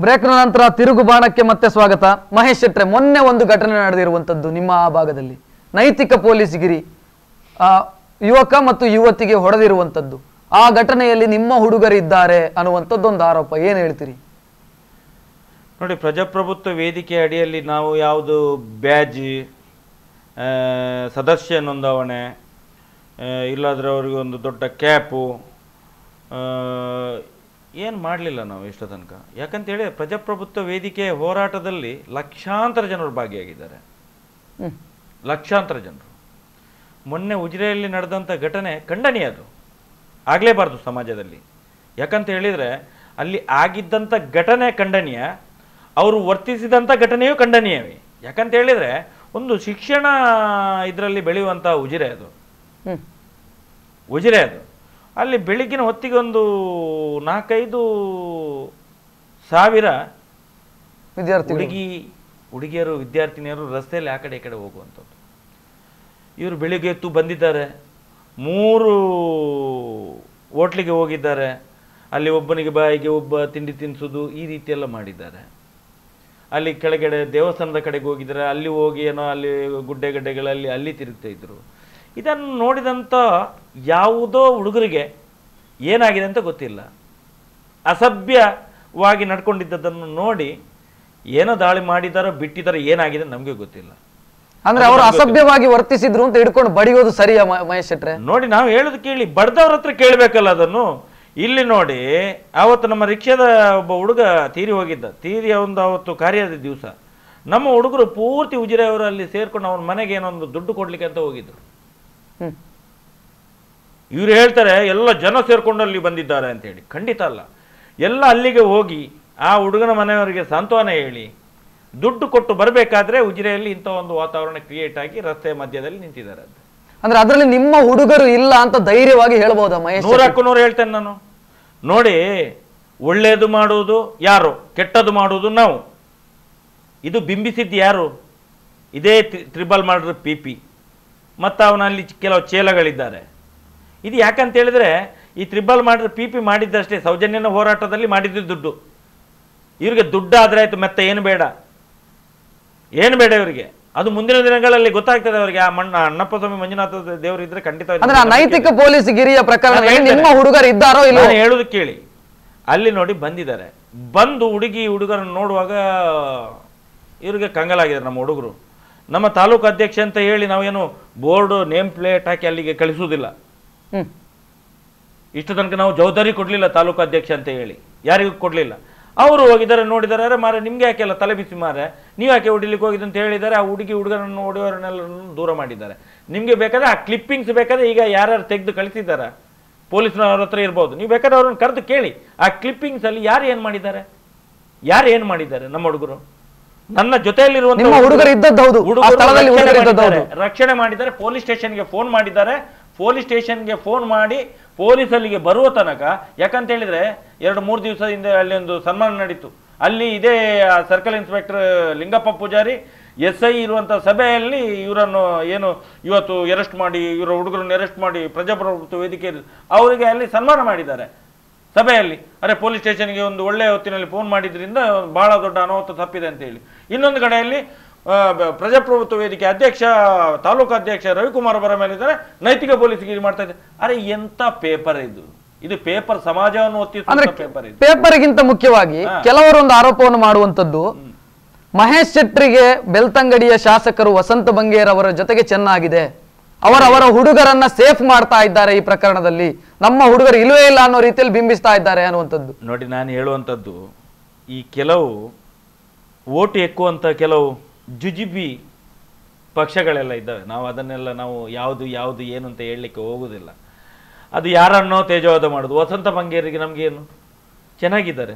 ಬ್ರೇಕ್ನ ನಂತರ ತಿರುಗು ಬಾಣಕ್ಕೆ ಮತ್ತೆ ಸ್ವಾಗತ ಮಹೇಶ್ ಶೆಟ್ರೆ ಮೊನ್ನೆ ಒಂದು ಘಟನೆ ನಡೆದಿರುವಂತದ್ದು ನಿಮ್ಮ ಆ ಭಾಗದಲ್ಲಿ ನೈತಿಕ ಪೊಲೀಸ್ಗಿರಿ ಆ, ಯುವಕ ಮತ್ತು ಯುವತಿಗೆ ಹೊಡೆದಿರುವಂತದ್ದು ಆ ಘಟನೆಯಲ್ಲಿ ನಿಮ್ಮ ಹುಡುಗರಿದ್ದಾರೆ ಅನ್ನುವಂಥದ್ದೊಂದು ಆರೋಪ ಏನು ಹೇಳ್ತೀರಿ ನೋಡಿ ಪ್ರಜಾಪ್ರಭುತ್ವ ವೇದಿಕೆ ಅಡಿಯಲ್ಲಿ ನಾವು ಯಾವುದು ಬ್ಯಾಜ್ ಆ, ಸದಸ್ಯ ನೋಂದಾವಣೆ ಆ, ಇಲ್ಲಾದ್ರೆ ಅವರಿಗೆ ಒಂದು ದೊಡ್ಡ ಕ್ಯಾಪು ಏನು ಮಾಡಲಿಲ್ಲ ನಾವು ಇಷ್ಟ ತನಕ ಯಾಕಂತೇಳಿ ಪ್ರಜಾಪ್ರಭುತ್ವ ವೇದಿಕೆ ಹೋರಾಟದಲ್ಲಿ ಲಕ್ಷಾಂತರ ಜನರು ಭಾಗಿಯಾಗಿದ್ದಾರೆ ಹ್ಮ್. ಲಕ್ಷಾಂತರ ಜನರು ಮೊನ್ನೆ ಉಜಿರೆಯಲ್ಲಿ ನಡೆದಂಥ ಘಟನೆ ಖಂಡನೀಯ ಅದು ಆಗಲೇಬಾರ್ದು ಸಮಾಜದಲ್ಲಿ ಯಾಕಂತ ಹೇಳಿದರೆ ಅಲ್ಲಿ ಆಗಿದ್ದಂಥ ಘಟನೆ ಖಂಡನೀಯ ಅವರು ವರ್ತಿಸಿದಂಥ ಘಟನೆಯೂ ಖಂಡನೀಯವೇ ಯಾಕಂತ ಹೇಳಿದರೆ ಒಂದು ಶಿಕ್ಷಣ ಇದರಲ್ಲಿ ಬೆಳೆಯುವಂಥ ಉಜಿರೆ ಅದು ಹ್ಮ್ ಉಜಿರೆ ಅದು ಅಲ್ಲಿ ಬೆಳಿಗ್ಗಿನ ಹೊತ್ತಿಗೆ ಒಂದು ನಾಲ್ಕೈದು ಸಾವಿರ ವಿದ್ಯಾರ್ಥಿಗಳು ಹುಡುಗಿ ಹುಡುಗಿಯರು ವಿದ್ಯಾರ್ಥಿನಿಯರು ರಸ್ತೆಯಲ್ಲಿ ಆ ಕಡೆ ಈ ಕಡೆ ಹೋಗುವಂಥದ್ದು ಇವರು ಬೆಳಿಗ್ಗೆ ಎದ್ದು ಬಂದಿದ್ದಾರೆ ಮೂರು ಹೋಟ್ಲಿಗೆ ಹೋಗಿದ್ದಾರೆ ಅಲ್ಲಿ ಒಬ್ಬನಿಗೆ ಬಾಯಿಗೆ ಒಬ್ಬ ತಿಂಡಿ ತಿನ್ನಿಸೋದು ಈ ರೀತಿ ಎಲ್ಲ ಮಾಡಿದ್ದಾರೆ ಅಲ್ಲಿ ಕೆಳಗಡೆ ದೇವಸ್ಥಾನದ ಕಡೆಗೆ ಹೋಗಿದ್ದಾರೆ ಅಲ್ಲಿ ಹೋಗಿ ಏನೋ ಅಲ್ಲಿ ಗುಡ್ಡೆ ಗಡ್ಡೆಗಳಲ್ಲಿ ಅಲ್ಲಿ ತಿರುಗ್ತಾ ಇದ್ರು ಇದನ್ನು ನೋಡಿದಂಥ ಯಾವುದೋ ಹುಡುಗರಿಗೆ ಏನಾಗಿದೆ ಅಂತ ಗೊತ್ತಿಲ್ಲ ಅಸಭ್ಯವಾಗಿ ನಡ್ಕೊಂಡಿದ್ದದನ್ನು ನೋಡಿ ಏನೋ ದಾಳಿ ಮಾಡಿದಾರೋ ಬಿಟ್ಟಿದಾರೋ ಏನಾಗಿದೆ ನಮಗೆ ಗೊತ್ತಿಲ್ಲ ಅಂದ್ರೆ ಅವರು ಅಸಭ್ಯವಾಗಿ ವರ್ತಿಸಿದ್ರು ಅಂತ ಹಿಡ್ಕೊಂಡು ಬಡಿಯೋದು ಸರಿಯಾ ಮ- ಮಹೇಶ್ ಶೆಟ್ರೆ ನೋಡಿ ನಾವು ಹೇಳೋದು ಕೇಳಿ ಬಡ್ದವ್ರ ಹತ್ರ ಕೇಳಬೇಕಲ್ಲ ಅದನ್ನು ಇಲ್ಲಿ ನೋಡಿ ಆವತ್ತು ನಮ್ಮ ರಿಕ್ಷಾದ ಒಬ್ಬ ಹುಡುಗ ತೀರಿ ಹೋಗಿದ್ದ ತೀರಿ ಒಂದು ಅವತ್ತು ಕಾರ್ಯದ ದಿವಸ ನಮ್ಮ ಹುಡುಗರು ಪೂರ್ತಿ ಉಜಿರೆಯವರು ಅಲ್ಲಿ ಸೇರ್ಕೊಂಡು ಅವನ ಮನೆಗೆ ಏನೊಂದು ದುಡ್ಡು ಕೊಡ್ಲಿಕ್ಕೆ ಅಂತ ಹೋಗಿದ್ರು ಹ್ಮ್ ಇವ್ರು ಹೇಳ್ತಾರೆ ಎಲ್ಲ ಜನ ಸೇರ್ಕೊಂಡು ಅಲ್ಲಿ ಬಂದಿದ್ದಾರೆ ಅಂತ ಹೇಳಿ ಖಂಡಿತ ಅಲ್ಲ ಎಲ್ಲ ಅಲ್ಲಿಗೆ ಹೋಗಿ ಆ ಹುಡುಗನ ಮನೆಯವರಿಗೆ ಸಾಂತ್ವನ ಹೇಳಿ ದುಡ್ಡು ಕೊಟ್ಟು ಬರಬೇಕಾದ್ರೆ ಉಜಿರೆಯಲ್ಲಿ ಇಂಥ ಒಂದು ವಾತಾವರಣ ಕ್ರಿಯೇಟ್ ಆಗಿ ರಸ್ತೆ ಮಧ್ಯದಲ್ಲಿ ನಿಂತಿದ್ದಾರೆ ಅಂತ ಅಂದ್ರೆ ಅದರಲ್ಲಿ ನಿಮ್ಮ ಹುಡುಗರು ಇಲ್ಲ ಅಂತ ಧೈರ್ಯವಾಗಿ ಹೇಳ್ಬೋದಾ ಮಹೇಶ್ ನೂರಕ್ಕೂ ನೂರು ಹೇಳ್ತೇನೆ ನಾನು ನೋಡಿ ಒಳ್ಳೆಯದು ಮಾಡುವುದು ಯಾರು ಕೆಟ್ಟದ್ದು ಮಾಡುವುದು ನಾವು ಇದು ಬಿಂಬಿಸಿದ್ದು ಯಾರು ಇದೇ ತ್ರಿಬಲ್ ಮಾಡ್ರ ಪಿ ಪಿ ಮತ್ತು ಅವನಲ್ಲಿ ಕೆಲವು ಚೇಲಗಳಿದ್ದಾರೆ ಇದು ಯಾಕಂತ ಹೇಳಿದ್ರೆ ಈ ತ್ರಿಬಲ್ ಮಾಡ್ರ ಪಿ ಪಿ ಮಾಡಿದ್ದಷ್ಟೇ ಸೌಜನ್ಯನ ಹೋರಾಟದಲ್ಲಿ ಮಾಡಿದ್ದು ದುಡ್ಡು ಇವ್ರಿಗೆ ದುಡ್ಡು ಆದ್ರೆ ಆಯ್ತು ಮತ್ತೆ ಏನು ಬೇಡ ಏನು ಬೇಡ ಇವರಿಗೆ ಅದು ಮುಂದಿನ ದಿನಗಳಲ್ಲಿ ಗೊತ್ತಾಗ್ತದೆ ಅವರಿಗೆ ಆ ಮಣ್ಣ ಅಣ್ಣಪ್ಪ ಸ್ವಾಮಿ ಮಂಜುನಾಥ ದೇವರು ಇದ್ರೆ ಖಂಡಿತ ಅವ್ರಿಗೆ ಅಂದ್ರೆ ಆ ನೈತಿಕ ಪೊಲೀಸ್ ಗಿರಿಯ ಪ್ರಕರಣದಲ್ಲಿ ನಾನು ನಿಮ್ಮ ಹುಡುಗರು ಇದ್ದಾರೋ ಇಲ್ಲೋ ನಾನು ಹೇಳುದು ಕೇಳಿ ಅಲ್ಲಿ ನೋಡಿ ಬಂದಿದ್ದಾರೆ ಬಂದು ಹುಡುಗಿ ಹುಡುಗರನ್ನು ನೋಡುವಾಗ ಇವ್ರಿಗೆ ಕಂಗಲಾಗಿದ್ದಾರೆ ನಮ್ಮ ಹುಡುಗರು ನಮ್ಮ ತಾಲೂಕು ಅಧ್ಯಕ್ಷ ಅಂತ ಹೇಳಿ ನಾವೇನು ಬೋರ್ಡು ನೇಮ್ ಪ್ಲೇಟ್ ಹಾಕಿ ಅಲ್ಲಿಗೆ ಕಳಿಸುವುದಿಲ್ಲ ಹ್ಮ್ ಇಷ್ಟು ತನಕ ನಾವು ಜವಾಬ್ದಾರಿ ಕೊಡಲಿಲ್ಲ ತಾಲೂಕು ಅಧ್ಯಕ್ಷ ಅಂತ ಹೇಳಿ ಯಾರಿಗೂ ಕೊಡಲಿಲ್ಲ ಅವರು ಹೋಗಿದ್ದಾರೆ ನೋಡಿದ್ದಾರೆ ಅರೆ ಮಾರೆ ನಿಮ್ಗೆ ಯಾಕೆಲ್ಲ ತಲೆ ಬಿಸಿ ಮಾರೆ ನೀವು ಯಾಕೆ ಹೊಡಿಲಿಕ್ಕೆ ಹೋಗಿದ್ದು ಅಂತ ಹೇಳಿದ್ದಾರೆ ಆ ಹುಡುಗಿ ಹುಡುಗರನ್ನು ಹೊಡೆಯೋರನ್ನೆಲ್ಲರನ್ನು ದೂರ ಮಾಡಿದ್ದಾರೆ ನಿಮಗೆ ಬೇಕಾದ್ರೆ ಆ ಕ್ಲಿಪ್ಪಿಂಗ್ಸ್ ಬೇಕಾದ್ರೆ ಈಗ ಯಾರ್ಯಾರು ತೆಗೆದು ಕಳಿಸಿದ್ದಾರೆ ಪೊಲೀಸ್ನವ್ರ ಹತ್ರ ಇರ್ಬೋದು ನೀವು ಬೇಕಾದ್ರೆ ಅವ್ರನ್ನ ಕರೆದು ಕೇಳಿ ಆ ಕ್ಲಿಪ್ಪಿಂಗ್ಸ್ ಅಲ್ಲಿ ಯಾರು ಏನು ಮಾಡಿದ್ದಾರೆ ಯಾರು ಏನು ಮಾಡಿದ್ದಾರೆ ನಮ್ಮ ಹುಡುಗರು ನನ್ನ ಜೊತೆಯಲ್ಲಿರುವಂತ ನಿಮ್ಮ ಹುಡುಗರು ಇದ್ದದ್ದು ಹೌದು. ಆ ಹುಡುಗರು ಸ್ಥಳದಲ್ಲಿ ರಕ್ಷಣೆ ಹುಡುಗರು ಇದ್ದದ್ದು ಮಾಡಿದ್ದಾರೆ. ರಕ್ಷಣೆ ಮಾಡಿದ್ದಾರೆ ಪೊಲೀಸ್ ಸ್ಟೇಷನ್ಗೆ ಫೋನ್ ಮಾಡಿದ್ದಾರೆ ಪೊಲೀಸ್ ಸ್ಟೇಷನ್ಗೆ ಫೋನ್ ಮಾಡಿ ಪೊಲೀಸ್ ಅಲ್ಲಿಗೆ ಬರುವ ತನಕ ಯಾಕಂತ ಹೇಳಿದ್ರೆ ಎರಡು ಮೂರು ದಿವಸದಿಂದ ಅಲ್ಲಿ ಒಂದು ಸನ್ಮಾನ ನಡೀತು ಅಲ್ಲಿ ಇದೇ circle inspector Lingappa Pujari S I ಇರುವಂತ ಸಭೆಯಲ್ಲಿ ಇವರನ್ನು ಏನು ಇವತ್ತು ಅರೆಸ್ಟ್ ಮಾಡಿ ಇವರ ಹುಡುಗರನ್ನು ಅರೆಸ್ಟ್ ಮಾಡಿ ಪ್ರಜಾಪ್ರಭುತ್ವ ವೇದಿಕೆ ಅವರಿಗೆ ಅಲ್ಲಿ ಸನ್ಮಾನ ಮಾಡಿದ್ದಾರೆ ಸಭೆಯಲ್ಲಿ ಅರೆ ಪೊಲೀಸ್ ಸ್ಟೇಷನ್ಗೆ ಒಂದು ಒಳ್ಳೆಯ ಹೊತ್ತಿನಲ್ಲಿ ಫೋನ್ ಮಾಡಿದ್ರಿಂದ ಬಹಳ ದೊಡ್ಡ ಅನಾಹುತ ತಪ್ಪಿದೆ ಅಂತ ಹೇಳಿ ಇನ್ನೊಂದು ಕಡೆಯಲ್ಲಿ ಆ, ಬ- ಪ್ರಜಾಪ್ರಭುತ್ವ ವೇದಿಕೆ ಅಧ್ಯಕ್ಷ ತಾಲೂಕು ಅಧ್ಯಕ್ಷ ರವಿಕುಮಾರ್ ಅವರ ಮೇಲಿದ್ದಾರೆ ನೈತಿಕ ಪೊಲೀಸ್ಗಿರಿ ಮಾಡ್ತಾ ಇದ್ದಾರೆ ಅರೆ ಎಂತ ಪೇಪರ್ ಇದು ಇದು ಪೇಪರ್ ಸಮಾಜವನ್ನು ಅಂದ್ರೆ ಒತ್ತಿಸುವ ಪೇಪರ್ ಇದು ಪೇಪರ್ಗಿಂತ ಮುಖ್ಯವಾಗಿ ಹಾ. ಕೆಲವರು ಒಂದು ಆರೋಪವನ್ನು ಮಾಡುವಂತದ್ದು ಮಹೇಶ್ ಶೆಟ್ರಿಗೆ ಬೆಳ್ತಂಗಡಿಯ ಶಾಸಕರು ವಸಂತ ಬಂಗೇರ್ ಅವರ ಜೊತೆಗೆ ಚೆನ್ನಾಗಿದೆ ಅವರವರ ಹುಡುಗರನ್ನ ಸೇಫ್ ಮಾಡ್ತಾ ಇದ್ದಾರೆ ಈ ಪ್ರಕರಣದಲ್ಲಿ ನಮ್ಮ ಹುಡುಗರು ಇಲ್ವೇ ಇಲ್ಲ ಅನ್ನೋ ರೀತಿಯಲ್ಲಿ ಬಿಂಬಿಸ್ತಾ ಇದ್ದಾರೆ ಅನ್ನುವಂಥದ್ದು ನೋಡಿ ನಾನು ಹೇಳುವಂಥದ್ದು ಈ ಕೆಲವು ಓಟು ಎಕ್ಕುವಂಥ ಕೆಲವು ಜುಜಿಬಿ ಪಕ್ಷಗಳೆಲ್ಲ ಇದ್ದಾವೆ ನಾವು ಅದನ್ನೆಲ್ಲ ನಾವು ಯಾವುದು ಯಾವುದು ಏನು ಅಂತ ಹೇಳಲಿಕ್ಕೆ ಹೋಗುವುದಿಲ್ಲ ಅದು ಯಾರನ್ನೋ ತೇಜವಾದ ಮಾಡೋದು ವಸಂತ ಬಂಗೇರಿಗೆ ನಮಗೇನು ಚೆನ್ನಾಗಿದ್ದಾರೆ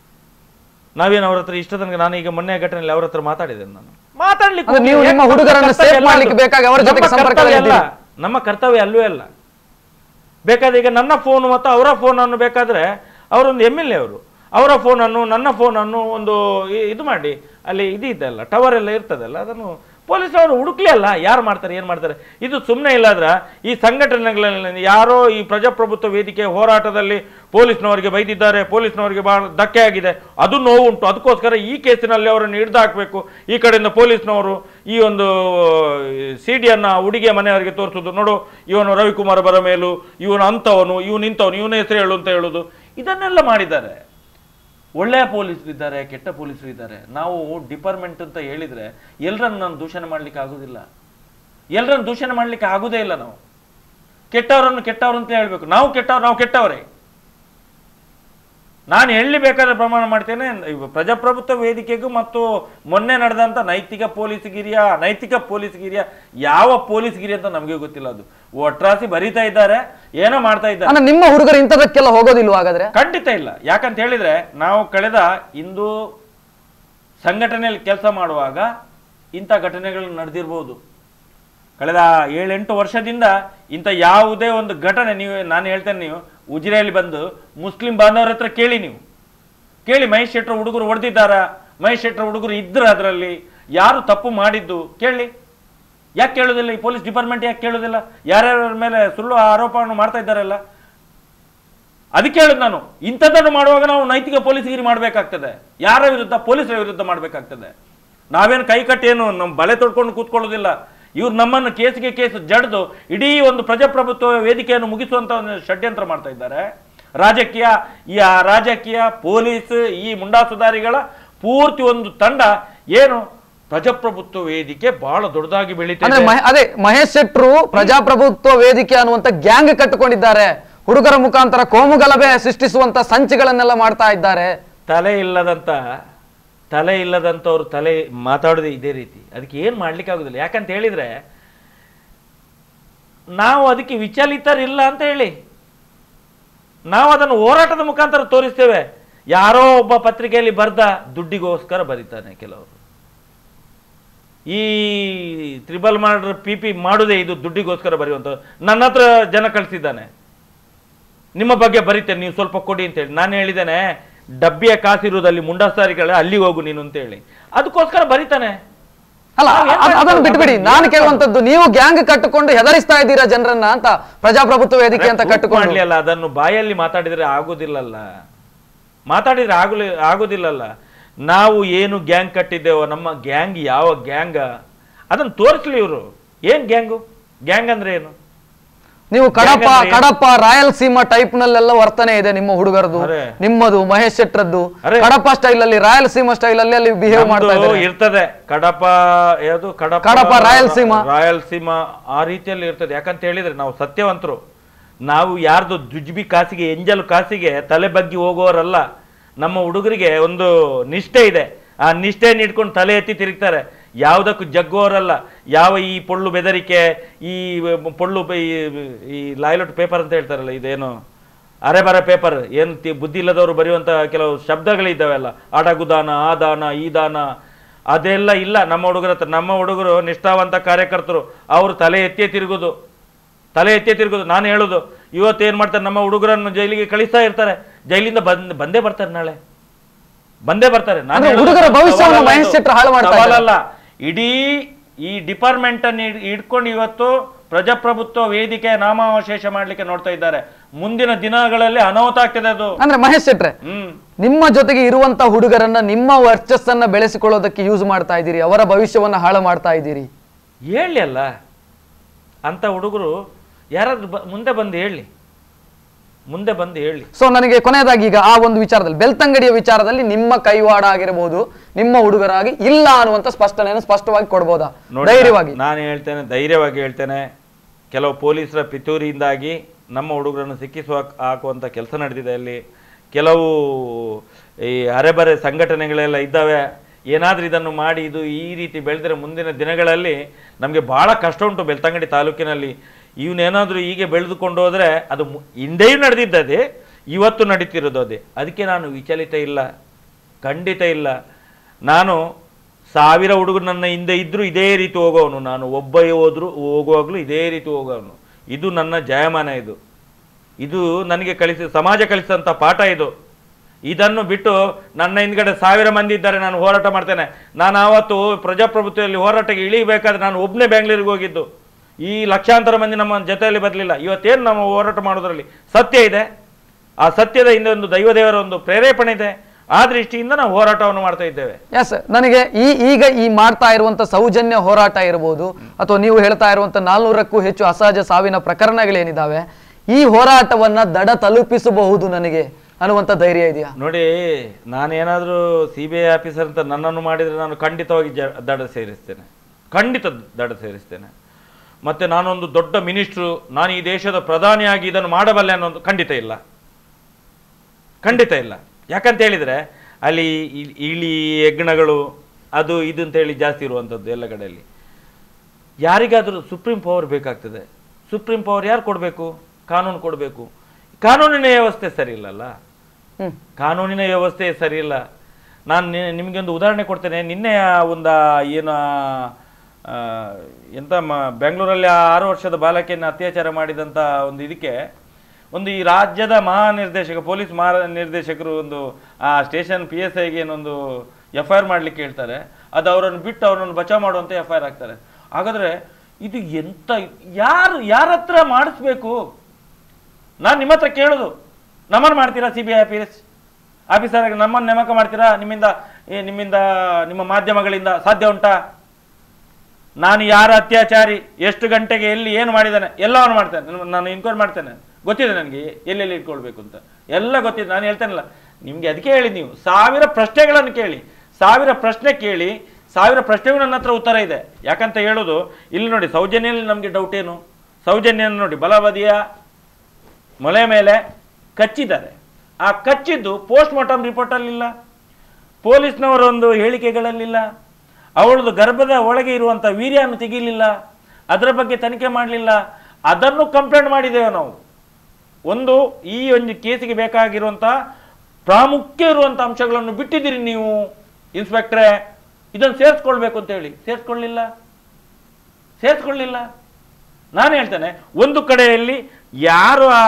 ನಾವೇನು ಅವ್ರ ಹತ್ರ ಇಷ್ಟ ತನಕ ನಾನು ಈಗ ಮೊನ್ನೆ ಘಟನೆಯಲ್ಲಿ ಅವ್ರ ಹತ್ರ ಮಾತಾಡಿದ್ದೇನೆ ನಾನು ಮಾತಾಡ್ಲಿಕ್ಕೆ ಅಂದ್ರೆ ನೀವು ಹೋಗಿ ನಿಮ್ಮ ನಮ್ಮ ಹುಡುಗರನ್ನ ಕರ್ತವ್ಯ safe ಅಲ್ಲ ಮಾಡ್ಲಿಕ್ಕೆ ಅದು. ಬೇಕಾಗಿ ಅವರ ನಮ್ಮ ಜೊತೆಗೆ ಸಂಪರ್ಕದಲ್ಲಿ ಕರ್ತವ್ಯ ಅಲ್ಲ. ನಮ್ಮ ಕರ್ತವ್ಯ ಅಲ್ಲವೇ ಅಲ್ಲ ಬೇಕಾದ್ರೆ ಈಗ ನನ್ನ ಫೋನ್ ಮತ್ತು ಅವರ ಫೋನನ್ನು ಬೇಕಾದ್ರೆ ಅವರೊಂದು ಎಮ್ ಎಲ್ ಎ ಅವರು ಅವರ ಫೋನನ್ನು ನನ್ನ ಫೋನನ್ನು ಒಂದು ಇ- ಇದು ಮಾಡಿ ಅಲ್ಲಿ ಇದು ಇದೆಲ್ಲ ಟವರ್ ಎಲ್ಲ ಇರ್ತದಲ್ಲ ಅದನ್ನು ಪೊಲೀಸವರು ಹುಡುಕ್ಲಿ ಅಲ್ಲ ಯಾರು ಮಾಡ್ತಾರೆ ಏನು ಮಾಡ್ತಾರೆ ಇದು ಸುಮ್ಮನೆ ಇಲ್ಲಾದ್ರ ಈ ಸಂಘಟನೆಗಳಲ್ಲಿ ಯಾರೋ ಈ ಪ್ರಜಾಪ್ರಭುತ್ವ ವೇದಿಕೆ ಹೋರಾಟದಲ್ಲಿ ಪೊಲೀಸ್ನವರಿಗೆ ಬೈದಿದ್ದಾರೆ ಪೊಲೀಸ್ನವರಿಗೆ ಬಹಳ ಧಕ್ಕೆ ಆಗಿದೆ ಅದು ನೋವುಂಟು ಅದಕ್ಕೋಸ್ಕರ ಈ ಕೇಸಿನಲ್ಲಿ ಅವರನ್ನು ಹಿಡ್ದು ಹಾಕಬೇಕು ಈ ಕಡೆಯಿಂದ ಪೊಲೀಸ್ನವರು ಈ ಒಂದು ಸಿ ಡಿಯನ್ನು ಹುಡುಗಿಯ ಮನೆಯವರಿಗೆ ತೋರಿಸೋದು ನೋಡು ಇವನು ರವಿಕುಮಾರ್ ಬರ ಮೇಲು ಇವನು ಅಂಥವನು ಇವನು ಇಂಥವನು ಇವನ ಹೆಸರು ಹೇಳು ಅಂತ ಹೇಳೋದು ಇದನ್ನೆಲ್ಲ ಮಾಡಿದ್ದಾರೆ ಒಳ್ಳೆಯ ಪೊಲೀಸರು ಇದ್ದಾರೆ ಕೆಟ್ಟ ಪೊಲೀಸರು ಇದ್ದಾರೆ ನಾವು ಡಿಪಾರ್ಟ್ಮೆಂಟ್ ಅಂತ ಹೇಳಿದ್ರೆ ಎಲ್ಲರನ್ನು ನಾನು ದೂಷಣೆ ಮಾಡ್ಲಿಕ್ಕೆ ಆಗುದಿಲ್ಲ ಎಲ್ಲರನ್ನು ದೂಷಣೆ ಮಾಡ್ಲಿಕ್ಕೆ ಆಗುದೇ ಇಲ್ಲ ನಾವು ಕೆಟ್ಟವರನ್ನು ಕೆಟ್ಟವರು ಅಂತ ಹೇಳ್ಬೇಕು ನಾವು ಕೆಟ್ಟವ್ರು ನಾವು ಕೆಟ್ಟವರೇ ನಾನು ಎಲ್ಲಿ ಬೇಕಾದ್ರೆ ಪ್ರಮಾಣ ಮಾಡ್ತೇನೆ ಇವ ಪ್ರಜಾಪ್ರಭುತ್ವ ವೇದಿಕೆಗೂ ಮತ್ತು ಮೊನ್ನೆ ನಡೆದಂತ ನೈತಿಕ ಪೊಲೀಸ್ಗಿರಿಯ ನೈತಿಕ ಪೊಲೀಸ್ಗಿರಿಯ ಯಾವ ಪೊಲೀಸ್ಗಿರಿ ಅಂತ ನಮಗೆ ಗೊತ್ತಿಲ್ಲ ಅದು ಒಟ್ರಾಸಿ ಬರಿತಾ ಇದ್ದಾರೆ ಏನೋ ಮಾಡ್ತಾ ಇದ್ದಾರೆ ಅಂದ್ರೆ ನಿಮ್ಮ ಹುಡುಗರು ಇಂಥದಕ್ಕೆಲ್ಲ ಹೋಗೋದಿಲ್ವಾ ಹಾಗಾದ್ರೆ ಖಂಡಿತ ಇಲ್ಲ ಯಾಕಂತ ಹೇಳಿದ್ರೆ ನಾವು ಕಳೆದ ಇಂದು ಸಂಘಟನೆಯಲ್ಲಿ ಕೆಲಸ ಮಾಡುವಾಗ ಇಂಥ ಘಟನೆಗಳು ನಡೆದಿರ್ಬೋದು ಕಳೆದ ಏಳೆಂಟು ವರ್ಷದಿಂದ ಇಂಥ ಯಾವುದೇ ಒಂದು ಘಟನೆ ನೀವು ನಾನು ಹೇಳ್ತೇನೆ ನೀವು ಉಜಿರೆಯಲ್ಲಿ ಬಂದು ಮುಸ್ಲಿಂ ಬಾಂಧವರ ಹತ್ರ ಕೇಳಿ ನೀವು ಕೇಳಿ ಮಹೇಶ್ ಶೆಟ್ರ ಹುಡುಗರು ಹೊಡೆದಿದ್ದಾರಾ ಮಹೇಶ್ ಶೆಟ್ರ ಹುಡುಗರು ಇದ್ರ ಅದರಲ್ಲಿ ಯಾರು ತಪ್ಪು ಮಾಡಿದ್ದು ಕೇಳಿ ಯಾಕೆ ಕೇಳೋದಿಲ್ಲ ಈ ಪೊಲೀಸ್ ಡಿಪಾರ್ಟ್ಮೆಂಟ್ ಯಾಕೆ ಕೇಳೋದಿಲ್ಲ ಯಾರ್ಯಾರ ಮೇಲೆ ಸುಳ್ಳು ಆರೋಪವನ್ನು ಮಾಡ್ತಾ ಇದ್ದಾರಲ್ಲ ಅದಕ್ಕೆ ಹೇಳುದು ನಾನು ಇಂಥದ್ದನ್ನು ಮಾಡುವಾಗ ನಾವು ನೈತಿಕ ಪೊಲೀಸ್ಗಿರಿ ಮಾಡಬೇಕಾಗ್ತದೆ ಯಾರ ವಿರುದ್ಧ ಪೊಲೀಸರ ವಿರುದ್ಧ ಮಾಡಬೇಕಾಗ್ತದೆ ನಾವೇನು ಕೈ ಕಟ್ಟಿ ಏನು ನಮ್ಮ ಬಲೆ ತೊಡ್ಕೊಂಡು ಕೂತ್ಕೊಳ್ಳೋದಿಲ್ಲ ಇವ್ರು ನಮ್ಮನ್ನು ಕೇಸಿಗೆ ಕೇಸ್ ಜಡ್ದು ಇಡೀ ಒಂದು ಪ್ರಜಾಪ್ರಭುತ್ವ ವೇದಿಕೆಯನ್ನು ಮುಗಿಸುವಂತ ಒಂದು ಷಡ್ಯಂತ್ರ ಮಾಡ್ತಾ ಇದ್ದಾರೆ ರಾಜಕೀಯ ಈ ಆ ರಾಜಕೀಯ ಪೊಲೀಸ್ ಈ ಮುಂಡಾಸುದಾರಿಗಳ ಪೂರ್ತಿ ಒಂದು ತಂಡ ಏನು ಪ್ರಜಾಪ್ರಭುತ್ವ ವೇದಿಕೆ ಬಹಳ ದೊಡ್ಡದಾಗಿ ಬೆಳೀತಾ ಅಂದ್ರೆ ಇದೆ. ಮಹೇ- ಅದೇ ಮಹೇಶ್ ಶೆಟ್ರು ಪ್ರಜಾಪ್ರಭುತ್ವ ವೇದಿಕೆ ಅನ್ನುವಂತ ಗ್ಯಾಂಗ್ ಕಟ್ಟಿಕೊಂಡಿದ್ದಾರೆ ಹುಡುಗರ ಮುಖಾಂತರ ಕೋಮುಗಲಭೆ ಸೃಷ್ಟಿಸುವಂತ ಸಂಚಿಗಳನ್ನೆಲ್ಲ ಮಾಡ್ತಾ ಇದ್ದಾರೆ ತಲೆ ಇಲ್ಲದಂತ ತಲೆ ಇಲ್ಲದಂಥವ್ರು ತಲೆ ಮಾತಾಡೋದೇ ಇದೇ ರೀತಿ ಅದಕ್ಕೆ ಏನು ಮಾಡ್ಲಿಕ್ಕೆ ಆಗುದಿಲ್ಲ ಯಾಕಂತ ಹೇಳಿದ್ರೆ ನಾವು ಅದಕ್ಕೆ ವಿಚಲಿತರಿಲ್ಲ ಅಂತ ಹೇಳಿ ನಾವು ಅದನ್ನು ಹೋರಾಟದ ಮುಖಾಂತರ ತೋರಿಸ್ತೇವೆ ಯಾರೋ ಒಬ್ಬ ಪತ್ರಿಕೆಯಲ್ಲಿ ಬರ್ದ ದುಡ್ಡಿಗೋಸ್ಕರ ಬರೀತಾನೆ ಕೆಲವರು ಈ ತ್ರಿಬಲ್ ಮಾಡ್ರ ಪಿ ಪಿ ಮಾಡುದೇ ಇದು ದುಡ್ಡಿಗೋಸ್ಕರ ಬರೆಯುವಂಥದ್ದು ನನ್ನ ಹತ್ರ ಜನ ಕಳಿಸಿದ್ದಾನೆ ನಿಮ್ಮ ಬಗ್ಗೆ ಬರೀತೇನೆ ನೀವು ಸ್ವಲ್ಪ ಕೊಡಿ ಅಂತೇಳಿ ನಾನು ಹೇಳಿದ್ದೇನೆ ಡಬ್ಬಿಯ ಕಾಸಿರುವುದಲ್ಲಿ ಮುಂಡಾಸಾರಿಗಳ ಅಲ್ಲಿಗೆ ಹೋಗು ನೀನು ಅಂತೇಳಿ ಅದಕ್ಕೋಸ್ಕರ ಬರೀತಾನೆ ಅಲ್ಲ ನಾವ್ ಏನ್ ಅದ್- ಅದನ್ನು ಮಾಡ್ಬೇಕು? ಬಿಟ್ಬಿಡಿ ಅದನ್ನ ನಾನು ಏನ್ ಕೇಳುವಂತದ್ದು ನೀವು ಗ್ಯಾಂಗ್ ಕಟ್ಟಿಕೊಂಡು ಹೆದರಿಸ್ತಾ ಇದ್ದೀರಾ ಜನರನ್ನ ಅಂತ ಪ್ರಜಾಪ್ರಭುತ್ವ ವೇದಿಕೆ ಅಂತ ಪ್ರೂಫ್ ಕಟ್ಟಿಕೊಂಡು ಮಾಡ್ಲಿ ಅಲ್ಲ ಅದನ್ನು ಬಾಯಲ್ಲಿ ಮಾತಾಡಿದ್ರೆ ಆಗುದಿಲ್ಲಲ್ಲ ಮಾತಾಡಿದ್ರೆ ಆಗುಲಿ ಆಗುದಿಲ್ಲಲ್ಲ ನಾವು ಏನು ಗ್ಯಾಂಗ್ ಕಟ್ಟಿದ್ದೇವೋ ನಮ್ಮ ಗ್ಯಾಂಗ್ ಯಾವ ಗ್ಯಾಂಗ ಅದನ್ನು ತೋರಿಸ್ಲಿ ಇವರು ಏನ್ ಗ್ಯಾಂಗು ಗ್ಯಾಂಗ್ ಅಂದ್ರೆ ಏನು ನೀವು ಕಡಪ ಯಾಕಂದ್ರೆ- ಕಡಪ ರಾಯಲಸೀಮಾ ಟೈಪ್ ನಲ್ಲೆಲ್ಲ ವರ್ತನೆ ಇದೆ ನಿಮ್ಮ ಹುಡುಗರದು ಅರೆ. ನಿಮ್ಮದು ಮಹೇಶ್ ಶೆಟ್ರದ್ದು ಅರೆ. ಕಡಪ ಸ್ಟೈಲ್ ಅಲ್ಲಿ ರಾಯಲಸೀಮಾ ಸ್ಟೈಲ್ ಅಲ್ಲಿ ಅಲ್ಲಿ ಬಿಹೇವ್ ಮಾಡ್ತಾ ನಮ್ದು ಇದ್ದಾರೆ ಇರ್ತದೆ ಕಡಪ ಯಾವುದು ಕಡಪ ಕಡಪ, ರಾಯಲಸೀಮಾ. ರಾಯಲಸೀಮಾ ಆ ರೀತಿಯಲ್ಲಿ ಇರ್ತದೆ ಯಾಕಂತ ಹೇಳಿದ್ರೆ ನಾವು ಸತ್ಯವಂತರು ನಾವು ಯಾರ್ದು ಜುಜ್ಬಿ ಕಾಸಿಗೆ ಎಂಜಲು ಕಾಸಿಗೆ ತಲೆ ಬಗ್ಗಿ ಹೋಗೋರಲ್ಲ ನಮ್ಮ ಹುಡುಗರಿಗೆ ಒಂದು ನಿಷ್ಠೆ ಇದೆ ಆ ನಿಷ್ಠೆಯನ್ನು ಇಟ್ಕೊಂಡು ತಲೆ ಎತ್ತಿ ತಿರುಗ್ತಾರೆ ಯಾವುದಕ್ಕೂ ಜಗ್ಗೋರಲ್ಲ ಯಾವ ಈ ಪೊಳ್ಳು ಬೆದರಿಕೆ ಈ ಪೊಳ್ಳು ಬ- ಈ- ಈ ಲಾಯ್ಲಟ್ ಪೇಪರ್ ಅಂತ ಹೇಳ್ತಾರಲ್ಲ ಇದೇನು ಅರೆ ಬರ ಪೇಪರ್ ಏನು ತಿ- ಬುದ್ಧಿ ಇಲ್ಲದವರು ಬರೆಯುವಂತ ಕೆಲವು ಶಬ್ದಗಳಿದ್ದಾವೆಲ್ಲ ಅಡಗುದಾನ ಆ ದಾನ ಈ ದಾನ ಅದೆಲ್ಲ ಇಲ್ಲ ನಮ್ಮ ಹುಡುಗರ ಹತ್ರ ನಮ್ಮ ಹುಡುಗರು ನಿಷ್ಠಾವಂತ ಕಾರ್ಯಕರ್ತರು ಅವರು ತಲೆ ಎತ್ತೇ ತಿರುಗುದು ತಲೆ ಎತ್ತೇ ತಿರುಗುದು ನಾನು ಹೇಳುದು ಇವತ್ತು ಏನ್ ಮಾಡ್ತಾರೆ ನಮ್ಮ ಹುಡುಗರನ್ನು ಜೈಲಿಗೆ ಕಳಿಸ್ತಾ ಇರ್ತಾರೆ ಜೈಲಿಂದ ಬಂದ್ ಬಂದೇ ಬರ್ತಾರೆ ನಾಳೆ ಬಂದೇ ಬರ್ತಾರೆ ನಾನು ಅಂದ್ರೆ ಹೇಳುದು ಹುಡುಗರ ಭವಿಷ್ಯವನ್ನು ಸವಾಲಲ್ಲ ಮಹೇಶ್ ಇದು. ಶೆಟ್ರು ಹಾಳು ಮಾಡ್ತಾ ಇದ್ದಾರೆ. ಸವಾಲಲ್ಲ ಇಡೀ ಈ ಡಿಪಾರ್ಟ್ಮೆಂಟ್ ಅನ್ನು ಹಿಡ್- ಹಿಡ್ಕೊಂಡು ಇವತ್ತು ಪ್ರಜಾಪ್ರಭುತ್ವ ವೇದಿಕೆ ನಾಮಾವಶೇಷ ಮಾಡ್ಲಿಕ್ಕೆ ನೋಡ್ತಾ ಇದ್ದಾರೆ ಮುಂದಿನ ದಿನಗಳಲ್ಲಿ ಅನಾಹುತ ಆಗ್ತದೆ ಅದು ಅಂದ್ರೆ ಮಹೇಶ್ ಶೆಟ್ರೆ ಹ್ಮ್ ನಿಮ್ಮ ಜೊತೆಗೆ ಇರುವಂತ ಹುಡುಗರನ್ನ ನಿಮ್ಮ ವರ್ಚಸ್ಸನ್ನ ಬೆಳೆಸಿಕೊಳ್ಳೋದಕ್ಕೆ ಯೂಸ್ ಮಾಡ್ತಾ ಇದ್ದೀರಿ ಅವರ ಭವಿಷ್ಯವನ್ನ ಹಾಳು ಮಾಡ್ತಾ ಇದ್ದೀರಿ ಹೇಳಿ ಅಲ್ಲ ಅಂತ ಹುಡುಗರು ಯಾರಾದ್ರೂ ಬ- ಮುಂದೆ ಬಂದು ಹೇಳಿ ಮುಂದೆ ಬಂದು ಹೇಳಿ ಸೊ ನನಗೆ ಕೊನೆಯದಾಗಿ ಈಗ ಆ ಒಂದು ವಿಚಾರದಲ್ಲಿ ಬೆಳ್ತಂಗಡಿಯ ವಿಚಾರದಲ್ಲಿ ನಿಮ್ಮ ಕೈವಾಡ ಆಗಿರಬಹುದು ನಿಮ್ಮ ಹುಡುಗರಾಗಿ ಇಲ್ಲ ಅನ್ನುವಂತ ಸ್ಪಷ್ಟನೆಯನ್ನು ಸ್ಪಷ್ಟವಾಗಿ ಕೊಡ್ಬೋದಾ ನೋಡಿ, ಧೈರ್ಯವಾಗಿ ನಾನು ಹೇಳ್ತೇನೆ ಧೈರ್ಯವಾಗಿ ಹೇಳ್ತೇನೆ ಕೆಲವು ಪೊಲೀಸರ ಪಿತೂರಿಯಿಂದಾಗಿ ನಮ್ಮ ಹುಡುಗರನ್ನು ಸಿಕ್ಕಿಸುವ ಹಾಕುವಂಥ ಕೆಲಸ ನಡೆದಿದೆ ಅಲ್ಲಿ ಕೆಲವು ಈ ಅರೆಬರೆ ಸಂಘಟನೆಗಳೆಲ್ಲ ಇದ್ದಾವೆ ಏನಾದರೂ ಇದನ್ನು ಮಾಡಿ ಇದು ಈ ರೀತಿ ಬೆಳೆದರೆ ಮುಂದಿನ ದಿನಗಳಲ್ಲಿ ನಮಗೆ ಬಹಳ ಕಷ್ಟ ಉಂಟು ಬೆಳ್ತಂಗಡಿ ತಾಲೂಕಿನಲ್ಲಿ ಇವನೇನಾದರೂ ಹೀಗೆ ಬೆಳೆದುಕೊಂಡು ಹೋದರೆ ಅದು ಮು- ಹಿಂದೆಯೂ ನಡೆದಿದ್ದದೆ ಇವತ್ತು ನಡೀತಿರೋದು ಅದೇ ಅದಕ್ಕೆ ನಾನು ವಿಚಲಿತ ಇಲ್ಲ ಖಂಡಿತ ಇಲ್ಲ ನಾನು ಸಾವಿರ ಹುಡುಗರು ನನ್ನ ಹಿಂದೆ ಇದ್ರೂ ಇದೇ ರೀತಿ ಹೋಗೋವನು ನಾನು ಒಬ್ಬ ಹೋದ್ರು ಹೋಗುವಾಗಲೂ ಇದೇ ರೀತಿ ಹೋಗೋವನು ಇದು ನನ್ನ ಜಯಮಾನ ಇದು ಇದು ನನಗೆ ಕಲಿಸಿ ಸಮಾಜ ಕಲಿಸಿದಂಥ ಪಾಠ ಇದು ಇದನ್ನು ಬಿಟ್ಟು ನನ್ನ ಹಿಂದ್ಗಡೆ ಸಾವಿರ ಮಂದಿ ಇದ್ದಾರೆ ನಾನು ಹೋರಾಟ ಮಾಡ್ತೇನೆ ನಾನು ಆವತ್ತು ಪ್ರಜಾಪ್ರಭುತ್ವದಲ್ಲಿ ಹೋರಾಟಕ್ಕೆ ಇಳಿಬೇಕಾದ್ರೆ ನಾನು ಒಬ್ಬನೇ ಬೆಂಗಳೂರಿಗೆ ಹೋಗಿದ್ದು ಈ ಲಕ್ಷಾಂತರ ಮಂದಿ ನಮ್ಮ ಜೊತೆಯಲ್ಲಿ ಬರಲಿಲ್ಲ ಇವತ್ತೇನು ನಮ್ಮ ಹೋರಾಟ ಮಾಡೋದ್ರಲ್ಲಿ ಸತ್ಯ ಇದೆ ಆ ಸತ್ಯದ ಹಿಂದೆ ಒಂದು ದೈವದೇವರ ಒಂದು ಪ್ರೇರೇಪಣೆ ಇದೆ ಆ ದೃಷ್ಟಿಯಿಂದ ನಾವು ಹೋರಾಟವನ್ನು ಮಾಡ್ತಾ ಇದ್ದೇವೆ ಎಸ್ ನನಗೆ ಈ ಈಗ ಈ ಮಾಡ್ತಾ ಇರುವಂತ ಸೌಜನ್ಯ ಹೋರಾಟ ಇರಬಹುದು ಅಥವಾ ನೀವು ಹೇಳ್ತಾ ಇರುವಂತ ನಾಲ್ನೂರಕ್ಕೂ ಹೆಚ್ಚು ಅಸಹಜ ಸಾವಿನ ಪ್ರಕರಣಗಳೇನಿದಾವೆ ಈ ಹೋರಾಟವನ್ನ ದಡ ತಲುಪಿಸಬಹುದು ನನಗೆ ಅನ್ನುವಂತ ಧೈರ್ಯ ಇದೆಯಾ ನೋಡಿ ನಾನೇನಾದರೂ ಸಿ ಬಿ ಐ ಆಫೀಸರ್ ಅಂತ ನನ್ನನ್ನು ಮಾಡಿದರೆ ನಾನು ಖಂಡಿತವಾಗಿ ಜ ದಡ ಸೇರಿಸ್ತೇನೆ ಖಂಡಿತ ದಡ ಸೇರಿಸ್ತೇನೆ ಮತ್ತು ನಾನೊಂದು ದೊಡ್ಡ ಮಿನಿಸ್ಟ್ರು ನಾನು ಈ ದೇಶದ ಪ್ರಧಾನಿಯಾಗಿ ಇದನ್ನು ಮಾಡಬಲ್ಲೆ ಅನ್ನೋದು ಖಂಡಿತ ಇಲ್ಲ ಖಂಡಿತ ಇಲ್ಲ ಯಾಕಂತ ಹೇಳಿದರೆ ಅಲ್ಲಿ ಇ- ಇಲಿ ಹೆಗ್ಗಣಗಳು ಅದು ಇದು ಅಂತೇಳಿ ಜಾಸ್ತಿ ಇರುವಂಥದ್ದು ಎಲ್ಲ ಕಡೆಯಲ್ಲಿ ಯಾರಿಗಾದರೂ ಸುಪ್ರೀಂ ಪವರ್ ಬೇಕಾಗ್ತದೆ ಸುಪ್ರೀಂ ಪವರ್ ಯಾರು ಕೊಡಬೇಕು ಕಾನೂನು ಕೊಡಬೇಕು ಕಾನೂನಿನ ವ್ಯವಸ್ಥೆ ಸರಿ ಇಲ್ಲಲ್ಲ ಹ್ಮ್ ಕಾನೂನಿನ ವ್ಯವಸ್ಥೆ ಸರಿ ಇಲ್ಲ ನಾನು ನಿ- ನಿಮಗೆ ಒಂದು ಉದಾಹರಣೆ ಕೊಡ್ತೇನೆ ನಿನ್ನೆ ಒಂದು ಏನು ಆ, ಎಂತ ಮ ಬೆಂಗಳೂರಲ್ಲಿ ಆ ಆರು ವರ್ಷದ ಬಾಲಕಿಯನ್ನು ಅತ್ಯಾಚಾರ ಮಾಡಿದಂಥ ಒಂದು ಇದಕ್ಕೆ ಒಂದು ಈ ರಾಜ್ಯದ ಮಹಾನಿರ್ದೇಶಕ ಪೊಲೀಸ್ ಮಹಾ ನಿರ್ದೇಶಕರು ಒಂದು ಆ ಸ್ಟೇಷನ್ ಪಿ ಎಸ್ ಐಗೆ ಏನೊಂದು ಎಫ್ ಐ ಆರ್ ಮಾಡಲಿಕ್ಕೆ ಹೇಳ್ತಾರೆ ಅದು ಅವರನ್ನು ಬಿಟ್ಟು ಅವರನ್ನು ಬಚಾವ್ ಮಾಡುವಂತ ಎಫ್ ಐ ಆರ್ ಆಗ್ತಾರೆ ಹಾಗಾದ್ರೆ ಇದು ಎಂತ ಯಾರು ಯಾರ ಹತ್ರ ಮಾಡಿಸ್ಬೇಕು ನಾನು ನಿಮ್ಮ ಹತ್ರ ಕೇಳೋದು ನಮ್ಮನ್ನು ಮಾಡ್ತೀರಾ C B I office officer ನಮ್ಮನ್ನು ನೇಮಕ ಮಾಡ್ತೀರಾ ನಿಮ್ಮಿಂದ ಏ, ನಿಮ್ಮಿಂದ ನಿಮ್ಮ ಮಾಧ್ಯಮಗಳಿಂದ ಸಾಧ್ಯ ಉಂಟಾ ನಾನು ಯಾರ ಅತ್ಯಾಚಾರಿ ಎಷ್ಟು ಗಂಟೆಗೆ ಎಲ್ಲಿ ಏನು ಮಾಡಿದ್ದಾನೆ ಎಲ್ಲವನ್ನು ಮಾಡ್ತೇನೆ ನಾನು- ನಾನು ಇನ್ಕ್ವೈರಿ ಮಾಡ್ತೇನೆ ಗೊತ್ತಿದೆ ನನಗೆ ಎಲ್ಲೆಲ್ಲಿ ಇಟ್ಕೊಳ್ಬೇಕು ಅಂತ ಎಲ್ಲ ಗೊತ್ತಿದೆ ನಾನು ಹೇಳ್ತೇನಲ್ಲ ನಿಮಗೆ ಅದಕ್ಕೆ ಹೇಳಿ ನೀವು ಸಾವಿರ ಪ್ರಶ್ನೆಗಳನ್ನು ಕೇಳಿ ಸಾವಿರ ಪ್ರಶ್ನೆ ಕೇಳಿ ಸಾವಿರ ಪ್ರಶ್ನೆಗೂ ನನ್ನ ಹತ್ರ ಉತ್ತರ ಇದೆ ಯಾಕಂತ ಹೇಳೋದು ಇಲ್ಲಿ ನೋಡಿ ಸೌಜನ್ಯಲ್ಲಿ ನಮಗೆ ಡೌಟ್ ಏನು ಸೌಜನ್ಯ ನೋಡಿ ಬಲಬದಿಯ ಮೊಲೆ ಮೇಲೆ ಕಚ್ಚಿದ್ದಾರೆ ಆ ಕಚ್ಚಿದ್ದು ಪೋಸ್ಟ್ ಮಾರ್ಟಮ್ ರಿಪೋರ್ಟಲ್ಲಿಲ್ಲ ಪೊಲೀಸ್ನವರ ಒಂದು ಹೇಳಿಕೆಗಳಲ್ಲಿಲ್ಲ ಅವಳದು ಗರ್ಭದ ಒಳಗೆ ಇರುವಂಥ ವೀರ್ಯವನ್ನು ತೆಗೀಲಿಲ್ಲ ಅದರ ಬಗ್ಗೆ ತನಿಖೆ ಮಾಡಲಿಲ್ಲ ಅದನ್ನು ಕಂಪ್ಲೇಂಟ್ ಮಾಡಿದ್ದೇವೆ ನಾವು ಒಂದು ಈ ಒಂದು ಕೇಸಿಗೆ ಬೇಕಾಗಿರುವಂಥ ಪ್ರಾಮುಖ್ಯ ಇರುವಂಥ ಅಂಶಗಳನ್ನು ಬಿಟ್ಟಿದ್ದೀರಿ ನೀವು ಇನ್ಸ್ಪೆಕ್ಟ್ರೇ ಇದನ್ನು ಸೇರಿಸ್ಕೊಳ್ಬೇಕು ಅಂತ ಹೇಳಿ ಸೇರಿಸ್ಕೊಳ್ಳಿಲ್ಲ ಸೇರಿಸ್ಕೊಳ್ಳಿಲ್ಲ ನಾನು ಹೇಳ್ತೇನೆ ಒಂದು ಕಡೆಯಲ್ಲಿ ಯಾರು ಆ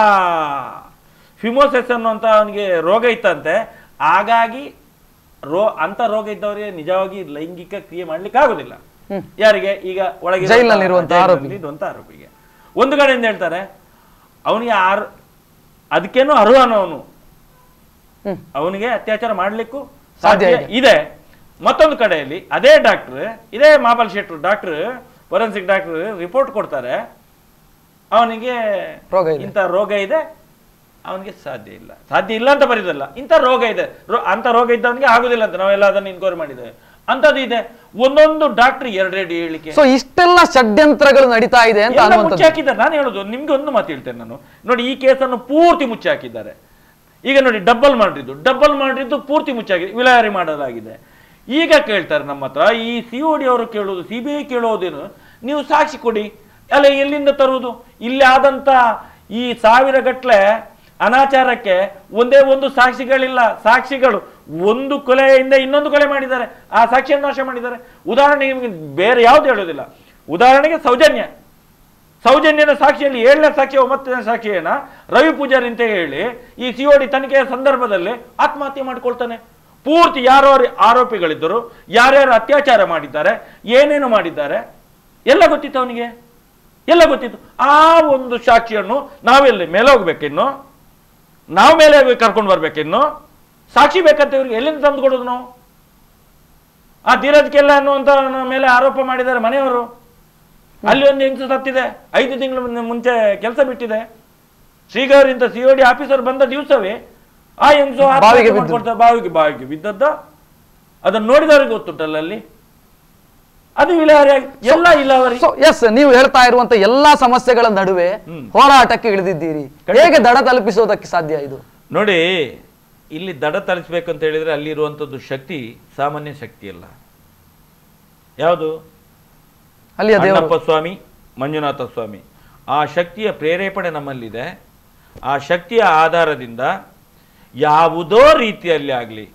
ಫಿಮೋಸೆಸ್ ಅನ್ನುವಂಥ ಅವನಿಗೆ ರೋಗ ಇತ್ತಂತೆ ಹಾಗಾಗಿ ರೋ ಅಂತ ರೋಗ ಇದ್ದವರಿಗೆ ನಿಜವಾಗಿ ಲೈಂಗಿಕ ಕ್ರಿಯೆ ಮಾಡ್ಲಿಕ್ಕೆ ಆಗುದಿಲ್ಲ ಯಾರಿಗೆ ಈಗ ಒಳಗೆ ಜೈಲಿನಲ್ಲಿರುವಂಥ ಆರೋಪಿ. ಇರುವಂತ ಆರೋಪಿಗೆ ಒಂದು ಕಡೆಯಿಂದ ಹೇಳ್ತಾರೆ ಅವನಿಗೆ ಆರ್ ಅದಕ್ಕೇನು ಅರ್ಹನು ಅವನು ಹ್ಮ್. ಅವನಿಗೆ ಅತ್ಯಾಚಾರ ಮಾಡ್ಲಿಕ್ಕೂ ಸಾಧ್ಯ ಸಾಧ್ಯ ಇದೆ ಮತ್ತೊಂದು ಕಡೆಯಲ್ಲಿ ಅದೇ ಡಾಕ್ಟರ್ ಇದೇ ಮಾಬಲ್ ಶೆಟ್ರು ಡಾಕ್ಟರ್ ಫೊರೆನ್ಸಿಕ್ ಡಾಕ್ಟರ್ ರಿಪೋರ್ಟ್ ಕೊಡ್ತಾರೆ ಅವನಿಗೆ ರೋಗ ಇದೆ. ಇಂಥ ರೋಗ ಇದೆ ಅವನಿಗೆ ಸಾಧ್ಯ ಇಲ್ಲ ಸಾಧ್ಯ ಇಲ್ಲ ಅಂತ ಬರೀದಲ್ಲ ಇಂಥ ರೋಗ ಇದೆ ರೋ- ಅಂತ ರೋಗ ಇದ್ದವನಿಗೆ ಆಗುದಿಲ್ಲ ಅಂತ ನಾವೆಲ್ಲ ಅದನ್ನು ಇನ್ಕ್ವೈರಿ ಮಾಡಿದ್ದೇವೆ ಅಂಥದ್ದು ಇದೆ ಒಂದೊಂದು ಡಾಕ್ಟರ್ ಎರಡೆರಡು ಹೇಳಿಕೆ ಸೊ ಇಷ್ಟೆಲ್ಲ ಷಡ್ಯಂತ್ರಗಳು ನಡೀತಾ ಇದೆ ಅಂತ ಎಲ್ಲ ಮುಚ್ಚಿ ಅನ್ನುವಂಥದ್ದು ಹಾಕಿದ್ದಾರೆ ನಾನು ಹೇಳುದು ನಿಮ್ಗೆ ಒಂದು ಮಾತು ಹೇಳ್ತೇನೆ ನಾನು ನೋಡಿ ಈ ಕೇಸನ್ನು ಪೂರ್ತಿ ಮುಚ್ಚಿ ಹಾಕಿದ್ದಾರೆ ಈಗ ನೋಡಿ ಡಬಲ್ ಮಾಡಿದ್ದು ಡಬಲ್ ಮಾಡಿದ್ದು ಪೂರ್ತಿ ಮುಚ್ಚಾಗಿದೆ ವಿಲೇವಾರಿ ಮಾಡಲಾಗಿದೆ ಈಗ ಕೇಳ್ತಾರೆ ನಮ್ಮ ಹತ್ರ ಈ ಸಿ ಒ ಡಿ ಅವರು ಕೇಳೋದು ಸಿ ಬಿ ಐ ಕೇಳೋದೇನು ನೀವು ಸಾಕ್ಷಿ ಕೊಡಿ ಅಲ್ಲ ಎಲ್ಲಿಂದ ತರುವುದು ಇಲ್ಲಿ ಆದಂತ ಈ ಸಾವಿರ ಗಟ್ಲೆ ಅನಾಚಾರಕ್ಕೆ ಒಂದೇ ಒಂದು ಸಾಕ್ಷಿಗಳಿಲ್ಲ ಸಾಕ್ಷಿಗಳು ಒಂದು ಕೊಲೆಯಿಂದ ಇನ್ನೊಂದು ಕೊಲೆ ಮಾಡಿದ್ದಾರೆ ಆ ಸಾಕ್ಷಿಯನ್ನು ನಾಶ ಮಾಡಿದ್ದಾರೆ ಉದಾಹರಣೆಗೆ ನಿಮಗೆ ಬೇರೆ ಯಾವ್ದು ಹೇಳೋದಿಲ್ಲ ಉದಾಹರಣೆಗೆ ಸೌಜನ್ಯ ಸೌಜನ್ಯದ ಸಾಕ್ಷಿಯಲ್ಲಿ ಏಳನೇ ಸಾಕ್ಷಿ ಒಂಬತ್ತನೇ ಸಾಕ್ಷಿಯನ್ನ ರವಿ ಪೂಜಾರಿ ಅಂತ ಹೇಳಿ ಈ ಸಿಒಡಿ ತನಿಖೆಯ ಸಂದರ್ಭದಲ್ಲಿ ಆತ್ಮಹತ್ಯೆ ಮಾಡಿಕೊಳ್ತಾನೆ ಪೂರ್ತಿ ಯಾರೋ ಆರೋಪಿಗಳಿದ್ದರು ಯಾರ್ಯಾರು ಅತ್ಯಾಚಾರ ಮಾಡಿದ್ದಾರೆ ಏನೇನು ಮಾಡಿದ್ದಾರೆ ಎಲ್ಲ ಗೊತ್ತಿತ್ತು ಅವನಿಗೆ ಎಲ್ಲ ಗೊತ್ತಿತ್ತು ಆ ಒಂದು ಸಾಕ್ಷಿಯನ್ನು ನಾವೆಲ್ಲಿ ಮೇಲೆ ಹೋಗ್ಬೇಕಿನ್ನು ನಾವು ಮೇಲೆ ಹೋಗಿ ಕರ್ಕೊಂಡು ಬರ್ಬೇಕಿನ್ನು ಸಾಕ್ಷಿ ಬೇಕಂತ ಇವ್ರಿಗೆ ಎಲ್ಲಿಂದ ತಂದು ಕೊಡೋದು ನಾವು ಆ ಧೀರಜ್ ಕೆಲ್ಲ ಅನ್ನುವಂತ ಮೇಲೆ ಆರೋಪ ಮಾಡಿದ್ದಾರೆ ಮನೆಯವರು ಅಲ್ಲಿ ಒಂದು ಹೆಂಗಸು ಸತ್ತಿದೆ ಐದು ತಿಂಗಳ ಮುಂಚೆ ಕೆಲಸ ಬಿಟ್ಟಿದೆ ಶ್ರೀಗೌರಿ ಅಂತ ಸಿ ಡಿ ಆಫೀಸರ್ ಬಂದ ದಿವಸವೇ ಆ ಹೆಂಗಸು ಬಾವಿಗೆ ಬಿದ್ದು. ಮಾಡ್ಕೊಳ್ತಾರೆ ಬಾವಿಗೆ ಬಾವಿಗೆ ಬಿದ್ದದ್ದ ಅದನ್ನು ನೋಡಿದವರಿಗೆ ಗೊತ್ತುಂಟಲ್ಲ ಅಲ್ಲಿ ಅದು ವಿಲೇವಾರಿಯಾಗಿ ಎಲ್ಲ ಇಲ್ಲವರಿ ಸೊ ಎಸ್ ನೀವು ಹೇಳ್ತಾ ಇರುವಂತ ಎಲ್ಲಾ ಸಮಸ್ಯೆಗಳ ನಡುವೆ ಹೋರಾಟಕ್ಕೆ ಇಳಿದಿದ್ದೀರಿ ಹೇಗೆ ದಡ ತಲುಪಿಸೋದಕ್ಕೆ ಸಾಧ್ಯ ಇದು ನೋಡಿ ಇಲ್ಲಿ ದಡ ತಲಿಸ್ಬೇಕು ಅಂತ ಹೇಳಿದ್ರೆ ಅಲ್ಲಿರುವಂಥದ್ದು ಶಕ್ತಿ ಸಾಮಾನ್ಯ ಶಕ್ತಿ ಅಲ್ಲ ಯಾವುದು ಅಲ್ಲಿಯ ದೇವರು ಅಣ್ಣಪ್ಪ ಸ್ವಾಮಿ ಮಂಜುನಾಥ ಸ್ವಾಮಿ ಆ ಶಕ್ತಿಯ ಪ್ರೇರೇಪಣೆ ನಮ್ಮಲ್ಲಿದೆ ಆ ಶಕ್ತಿಯ ಆಧಾರದಿಂದ ಯಾವುದೋ ರೀತಿಯಲ್ಲಿ ಆಗಲಿ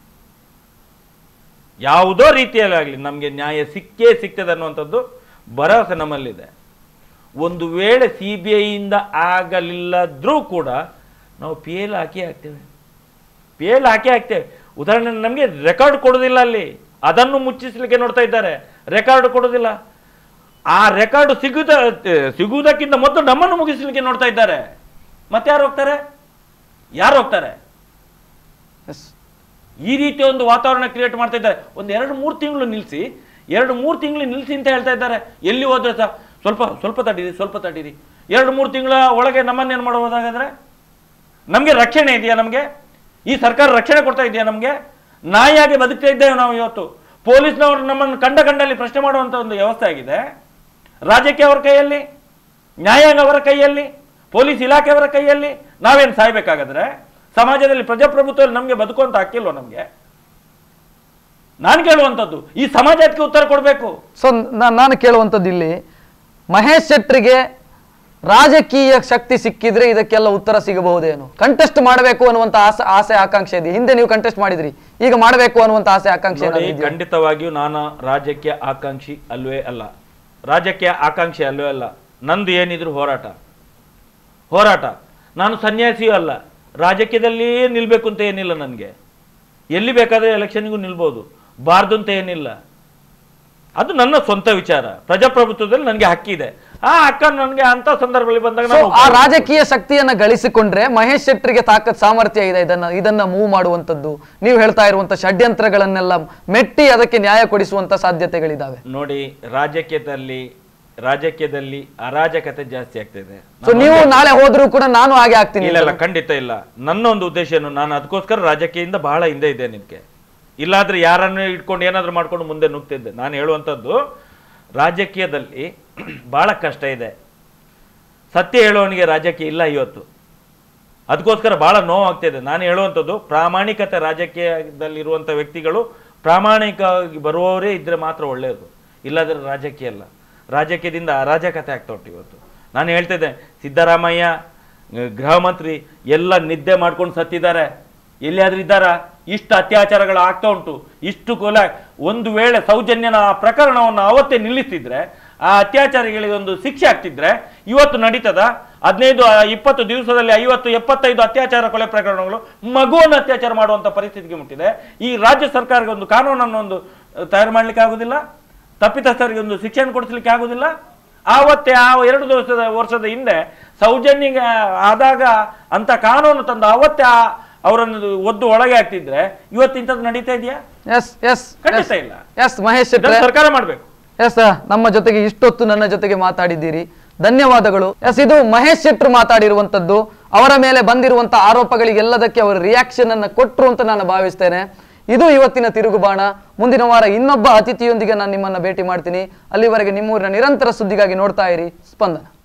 ಯಾವುದೋ ರೀತಿಯಲ್ಲಿ ಆಗಲಿ ನಮಗೆ ನ್ಯಾಯ ಸಿಕ್ಕೇ ಸಿಗ್ತದೆ ಅನ್ನುವಂಥದ್ದು ಭರವಸೆ ನಮ್ಮಲ್ಲಿದೆ ಒಂದು ವೇಳೆ ಸಿ ಬಿ ಐಯಿಂದ ಆಗಲಿಲ್ಲದ್ರೂ ಕೂಡ ನಾವು ಪಿ ಎಲ್ ಹಾಕಿ ಹಾಕ್ತೇವೆ ಪಿ ಎಲ್ ಹಾಕಿ ಹಾಕ್ತೇವೆ ಉದಾಹರಣೆ ನಮಗೆ ರೆಕಾರ್ಡ್ ಕೊಡೋದಿಲ್ಲ ಅಲ್ಲಿ ಅದನ್ನು ಮುಚ್ಚಿಸ್ಲಿಕ್ಕೆ ನೋಡ್ತಾ ಇದ್ದಾರೆ ರೆಕಾರ್ಡ್ ಕೊಡೋದಿಲ್ಲ ಆ ರೆಕಾರ್ಡ್ ಸಿಗುದ ಸಿಗುವುದಕ್ಕಿಂತ ಮೊದಲು ನಮ್ಮನ್ನು ಮುಗಿಸ್ಲಿಕ್ಕೆ ನೋಡ್ತಾ ಇದ್ದಾರೆ ಮತ್ತೆ ಯಾರು ಹೋಗ್ತಾರೆ ಯಾರು ಹೋಗ್ತಾರೆ ಎಸ್ ಈ ರೀತಿಯ ಒಂದು ವಾತಾವರಣ ಕ್ರಿಯೇಟ್ ಮಾಡ್ತಾ ಇದ್ದಾರೆ ಒಂದು ಎರಡು ಮೂರು ತಿಂಗಳು ನಿಲ್ಲಿಸಿ ಎರಡು ಮೂರು ತಿಂಗಳು ನಿಲ್ಲಿಸಿ ಅಂತ ಹೇಳ್ತಾ ಇದ್ದಾರೆ ಎಲ್ಲಿ ಹೋದ್ರೆ ಸಹ ಸ್ವಲ್ಪ ಸ್ವಲ್ಪ ತಡೀರಿ ಸ್ವಲ್ಪ ತಡೀರಿ ಎರಡು ಮೂರು ತಿಂಗಳ ಒಳಗೆ ನಮ್ಮನ್ನೇನು ಮಾಡಬಹುದಾಗಾದ್ರೆ ನಮಗೆ ರಕ್ಷಣೆ ಇದೆಯಾ ನಮಗೆ ಈ ಸರ್ಕಾರ ರಕ್ಷಣೆ ಕೊಡ್ತಾ ಇದೆಯಾ ನಮಗೆ ನಾಯಿಯಾಗಿ ಬದುಕ್ತಾ ಇದ್ದೇವೆ ನಾವು ಇವತ್ತು ಪೊಲೀಸ್ನವರು ನಮ್ಮನ್ನು ಕಂಡ ಕಂಡಲ್ಲಿ ಪ್ರಶ್ನೆ ಮಾಡುವಂಥ ಒಂದು ವ್ಯವಸ್ಥೆ ಆಗಿದೆ ರಾಜ್ಯಕ್ಕೆ ಅವರ ಕೈಯಲ್ಲಿ ನ್ಯಾಯಾಂಗ ಅವರ ಕೈಯಲ್ಲಿ ಪೊಲೀಸ್ ಇಲಾಖೆಯವರ ಕೈಯಲ್ಲಿ ನಾವೇನು ಸಾಯ್ಬೇಕಾಗಾದ್ರೆ ಸಮಾಜದಲ್ಲಿ ಪ್ರಜಾಪ್ರಭುತ್ವದಲ್ಲಿ ನಮಗೆ ಬದುಕುವಂತ ಹಕ್ಕಿಲ್ವ ನಮಗೆ ನಾನು ಕೇಳುವಂಥದ್ದು ಈ ಸಮಾಜಕ್ಕೆ ಉತ್ತರ ಕೊಡಬೇಕು ಸೊ ನಾನು ಕೇಳುವಂಥದ್ದು ಇಲ್ಲಿ ಮಹೇಶ್ ಶೆಟ್ರಿಗೆ ರಾಜಕೀಯ ಶಕ್ತಿ ಸಿಕ್ಕಿದ್ರೆ ಇದಕ್ಕೆಲ್ಲ ಉತ್ತರ ಸಿಗಬಹುದೇನು ಕಂಟೆಸ್ಟ್ ಮಾಡಬೇಕು ಅನ್ನುವಂತ ಆಸೆ ಆಸೆ ಆಕಾಂಕ್ಷೆ ಇದೆ ಹಿಂದೆ ನೀವು ಕಂಟೆಸ್ಟ್ ಮಾಡಿದ್ರಿ ಈಗ ಮಾಡಬೇಕು ಅನ್ನುವಂತ ಆಸೆ ಆಕಾಂಕ್ಷೆ ನೋಡಿ, ಏನಾದ್ರು ಇದೆಯಾ? ಖಂಡಿತವಾಗಿಯೂ ನಾನು ರಾಜ್ಯಕ್ಕೆ ಆಕಾಂಕ್ಷಿ ಅಲ್ವೇ ಅಲ್ಲ ರಾಜ್ಯಕ್ಕೆ ಆಕಾಂಕ್ಷಿ ಅಲ್ವೇ ಅಲ್ಲ ನಂದು ಏನಿದ್ರು ಹೋರಾಟ ಹೋರಾಟ ನಾನು ಸನ್ಯಾಸಿಯೂ ಅಲ್ಲ ರಾಜಕೀಯದಲ್ಲಿ ನಿಲ್ಬೇಕು ಅಂತ ಏನಿಲ್ಲ ನನಗೆ ಎಲ್ಲಿ ಬೇಕಾದ್ರೆ ಎಲೆಕ್ಷನ್ಗೂ ನಿಲ್ಬೋದು ಬಾರ್ದು ಅಂತ ಏನಿಲ್ಲ ಅದು ನನ್ನ ಸ್ವಂತ ವಿಚಾರ ಪ್ರಜಾಪ್ರಭುತ್ವದಲ್ಲಿ ನನಗೆ ಹಕ್ಕಿದೆ ಆ ಹಕ್ಕ ನನಗೆ ಅಂತ ಸಂದರ್ಭದಲ್ಲಿ ಬಂದಾಗ So, ನಾನು ಆ ರಾಜಕೀಯ ಶಕ್ತಿಯನ್ನ ಗಳಿಸಿಕೊಂಡ್ರೆ ಮಹೇಶ್ ಶೆಟ್ರಿಗೆ ತಾಕತ್ ಸಾಮರ್ಥ್ಯ ಇದೆ ಇದನ್ನ ಇದನ್ನ ಮೂವ್ ಮಾಡುವಂತದ್ದು ನೀವು ಹೇಳ್ತಾ ಇರುವಂತ ಷಡ್ಯಂತ್ರಗಳನ್ನೆಲ್ಲ ಮೆಟ್ಟಿ ಅದಕ್ಕೆ ನ್ಯಾಯ ಕೊಡಿಸುವಂತ ಸಾಧ್ಯತೆಗಳಿದಾವೆ ನೋಡಿ ರಾಜಕೀಯದಲ್ಲಿ ರಾಜಕೀಯದಲ್ಲಿ ಅರಾಜಕತೆ ಜಾಸ್ತಿ ಆಗ್ತಿದೆ ಸೊ ನೀವು ನಾಳೆ ಹೋದ್ರೂ ಕೂಡ ನಾನು ಹಾಗೆ ಆಗ್ತೀನಿ ಇಲ್ಲ ಇಲ್ಲ ಖಂಡಿತ ಇಲ್ಲ ನನ್ನ ಒಂದು ಉದ್ದೇಶ ಏನು ನಾನು ಅದಕ್ಕೋಸ್ಕರ ರಾಜಕೀಯದಿಂದ ಬಹಳ ಹಿಂದೆ ಇದೆ ನಿಮಗೆ ಇಲ್ಲಾದ್ರೆ ಯಾರನ್ನು ಇಟ್ಕೊಂಡು ಏನಾದ್ರೂ ಮಾಡ್ಕೊಂಡು ಮುಂದೆ ನುಗ್ತಿದ್ದೆ ನಾನು ಹೇಳುವಂಥದ್ದು ರಾಜಕೀಯದಲ್ಲಿ ಬಹಳ ಕಷ್ಟ ಇದೆ ಸತ್ಯ ಹೇಳುವವನಿಗೆ ರಾಜಕೀಯ ಇಲ್ಲ ಇವತ್ತು ಅದಕ್ಕೋಸ್ಕರ ಬಹಳ ನೋವಾಗ್ತಿದೆ ನಾನು ಹೇಳುವಂಥದ್ದು ಪ್ರಾಮಾಣಿಕತೆ ರಾಜಕೀಯದಲ್ಲಿರುವಂಥ ವ್ಯಕ್ತಿಗಳು ಪ್ರಾಮಾಣಿಕವಾಗಿ ಬರುವವರೇ ಇದ್ರೆ ಮಾತ್ರ ಒಳ್ಳೆಯದು ಇಲ್ಲಾದ್ರೆ ರಾಜಕೀಯ ಅಲ್ಲ ರಾಜಕೀಯದಿಂದ ಅರಾಜಕತೆ ಆಗ್ತಾ ಉಂಟು ಇವತ್ತು ನಾನು ಹೇಳ್ತಿದ್ದೆ ಸಿದ್ದರಾಮಯ್ಯ ಅಹ್, ಗೃಹ ಮಂತ್ರಿ ಎಲ್ಲ ನಿದ್ದೆ ಮಾಡ್ಕೊಂಡು ಸತ್ತಿದ್ದಾರೆ ಎಲ್ಲಿಯಾದ್ರೂ ಇದ್ದಾರಾ ಇಷ್ಟು ಅತ್ಯಾಚಾರಗಳು ಆಗ್ತಾ ಉಂಟು ಇಷ್ಟು ಕೊಲೆ ಒಂದು ವೇಳೆ ಸೌಜನ್ಯನ ಆ ಪ್ರಕರಣವನ್ನು ಅವತ್ತೇ ನಿಲ್ಲಿಸ್ತಿದ್ರೆ ಆ ಅತ್ಯಾಚಾರಿಗಳಿಗೆ ಒಂದು ಶಿಕ್ಷೆ ಆಗ್ತಿದ್ರೆ ಇವತ್ತು ನಡೀತದ ಹದಿನೈದು ಆ, ಇಪ್ಪತ್ತು ದಿವಸದಲ್ಲಿ ಐವತ್ತು ಎಪ್ಪತ್ತೈದು ಅತ್ಯಾಚಾರ ಕೊಲೆ ಪ್ರಕರಣಗಳು ಮಗುವನ್ನು ಅತ್ಯಾಚಾರ ಮಾಡುವಂತ ಪರಿಸ್ಥಿತಿಗೆ ಮುಟ್ಟಿದೆ ಈ ರಾಜ್ಯ ಸರ್ಕಾರಕ್ಕೆ ಒಂದು ಕಾನೂನನ್ನು ಒಂದು ಅಹ್, ತಯಾರು ಮಾಡ್ಲಿಕ್ಕೆ ಆಗುದಿಲ್ಲ ತಪ್ಪಿತಸ್ಥರಿಗೆ ಒಂದು ಶಿಕ್ಷಣ ಕೊಡಿಸ್ಲಿಕ್ಕೆ ಆಗುದಿಲ್ಲ ಆವತ್ತೇ ಆ ಎರಡು ದಿವಸದ ವರ್ಷದ ಹಿಂದೆ ಸೌಜನ್ಯಗೆ ಆದಾಗ ಅಂತ ಕಾನೂನು ತಂದು ಅವತ್ತೇ ಆ ಅವರನ್ನು ಒದ್ದು ಒಳಗೆ ಹಾಕ್ತಿದ್ರೆ ಇವತ್ತು ಇಂಥದ್ದು ನಡೀತಾ ಇದೆಯಾ ಎಸ್ ಎಸ್ ಖಂಡಿತ ಇಲ್ಲ ಎಸ್ ಮಹೇಶ್ ಶೆಟ್ರೆ ಇದನ್ನು ಸರ್ಕಾರ ಮಾಡ್ಬೇಕು ಎಸ್ ನಮ್ಮ ಜೊತೆಗೆ ಇಷ್ಟೊತ್ತು ನನ್ನ ಜೊತೆಗೆ ಮಾತಾಡಿದ್ದೀರಿ ಧನ್ಯವಾದಗಳು ಎಸ್ ಇದು ಮಹೇಶ್ ಶೆಟ್ರು ಮಾತಾಡಿರುವಂತದ್ದು ಅವರ ಮೇಲೆ ಬಂದಿರುವಂತ ಆರೋಪಗಳಿಗೆಲ್ಲದಕ್ಕೆ ಅವರು ರಿಯಾಕ್ಷನ್ ಅನ್ನ ಕೊಟ್ರು ಅಂತ ನಾನು ಭಾವಿಸ್ತೇನೆ ಇದು ಇವತ್ತಿನ ತಿರುಗುಬಾಣ ಮುಂದಿನ ವಾರ ಇನ್ನೊಬ್ಬ ಅತಿಥಿಯೊಂದಿಗೆ ನಾನು ನಿಮ್ಮನ್ನ ಭೇಟಿ ಮಾಡ್ತೀನಿ ಅಲ್ಲಿವರೆಗೆ ನಿಮ್ಮೂರಿನ ನಿರಂತರ ಸುದ್ದಿಗಾಗಿ ನೋಡ್ತಾ ಇರಿ ಸ್ಪಂದನ